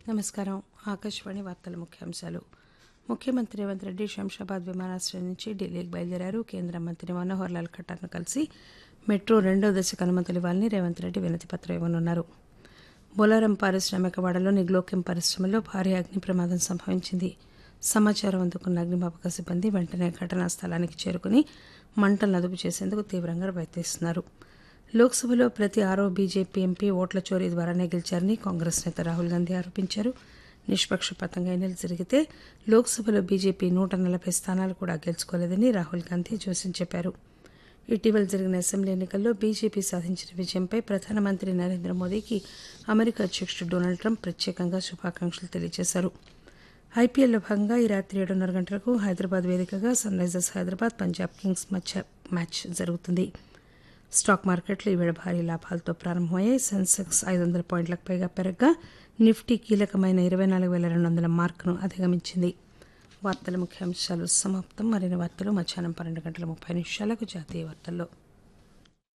నమస్కారం ఆకాశవాణి వార్తల ముఖ్యాంశాలు ముఖ్యమంత్రి రేవంత్ రెడ్డి శంషాబాద్ విమానాశ్రయం నుంచి ఢిల్లీకి బయలుదేరారు కేంద్ర మంత్రి మనోహర్ లాల్ ఖట్టార్ను కలిసి మెట్రో రెండో దశకు అనుమతులు ఇవ్వాలని రేవంత్ రెడ్డి వినతి పత్రం ఇవ్వనున్నారు బొలారం పారిశ్రామిక వాడలోని గ్లోకెం పరిశ్రమలో భారీ అగ్ని ప్రమాదం సంభవించింది సమాచారం అందుకున్న అగ్నిమాపక సిబ్బంది వెంటనే ఘటనా స్థలానికి చేరుకుని మంటలను అదుపు చేసేందుకు తీవ్రంగా ప్రయత్నిస్తున్నారు లోక్సభలో ప్రతి ఆరో బీజేపీ ఎంపీ ఓట్ల చోరీ ద్వారానే గెలిచారని కాంగ్రెస్ నేత రాహుల్ గాంధీ ఆరోపించారు నిష్పక్షపాతంగా ఎన్నికలు జరిగితే లోక్సభలో బీజేపీ నూట నలభై స్థానాలు కూడా గెలుచుకోలేదని రాహుల్ గాంధీ జోసిన్ చెప్పారు ఇటీవల జరిగిన అసెంబ్లీ ఎన్నికల్లో బీజేపీ సాధించిన విజయంపై ప్రధానమంత్రి నరేంద్ర మోదీకి అమెరికా అధ్యక్షుడు డొనాల్డ్ ట్రంప్ ప్రత్యేకంగా శుభాకాంక్షలు తెలియజేశారు ఐపీఎల్లో భాగంగా ఈ రాత్రి ఏడున్నర గంటలకు హైదరాబాద్ వేదికగా Sunrisers Hyderabad Punjab Kings మధ్య మ్యాచ్ జరుగుతుంది స్టాక్ మార్కెట్లు ఈవేళ భారీ లాభాలతో ప్రారంభమయ్యాయి సెన్సెక్స్ ఐదు వందల పాయింట్లకు పైగా పెరగగా నిఫ్టీ కీలకమైన ఇరవై నాలుగు వేల రెండు వందల మార్కును అధిగమించింది వార్తల ముఖ్యాంశాలు సమాప్తం మరిన్ని వార్తలు మధ్యాహ్నం పన్నెండు గంటల ముప్పై నిమిషాలకు జాతీయ వార్తల్లో